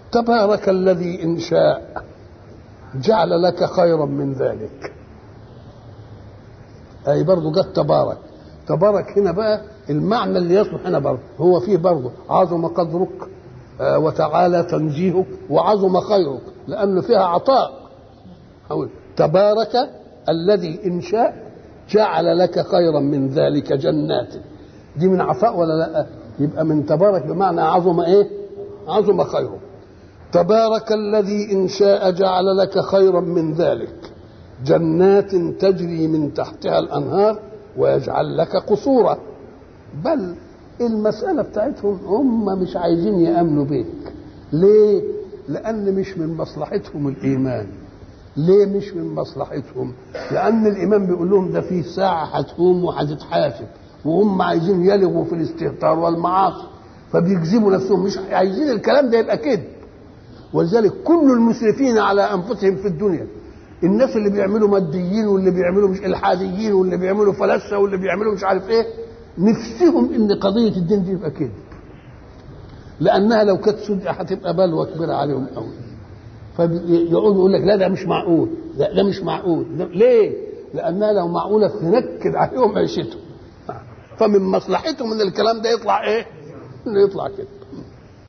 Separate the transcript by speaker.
Speaker 1: تبارك الذي إن شاء جعل لك خيرا من ذلك أي برضه جت تبارك تبارك هنا بقى المعنى اللي يصلح هنا برضه هو فيه برضه عظم قدرك آه وتعالى تنزيهك وعظم خيرك لأنه فيها عطاء أقول تبارك الذي إن شاء جعل لك خيرا من ذلك جنات دي من عطاء ولا لا يبقى من تبارك بمعنى عظم ايه عظم خيره تبارك الذي ان شاء جعل لك خيرا من ذلك جنات تجري من تحتها الانهار ويجعل لك قصورا بل المساله بتاعتهم هم مش عايزين يامنوا بيك ليه لان مش من مصلحتهم الايمان ليه مش من مصلحتهم لان الايمان بيقول لهم ده في ساعه هتقوم وهتتحاسب وهم عايزين يلغوا في الاستهتار والمعاصي فبيجذبوا نفسهم مش عايزين الكلام ده يبقى كذب ولذلك كل المسرفين على انفسهم في الدنيا الناس اللي بيعملوا ماديين واللي بيعملوا مش الحاديين واللي بيعملوا فلاسفه واللي بيعملوا مش عارف ايه نفسهم ان قضيه الدين دي يبقى كذب لانها لو كانت صدق هتبقى بلوى كبيره عليهم قوي فيقعدوا يقول لك لا ده مش معقول لا ده مش معقول ليه؟ لانها لو معقوله تنكد عليهم عيشتهم فمن مصلحتهم ان الكلام ده يطلع ايه؟ انه يطلع كده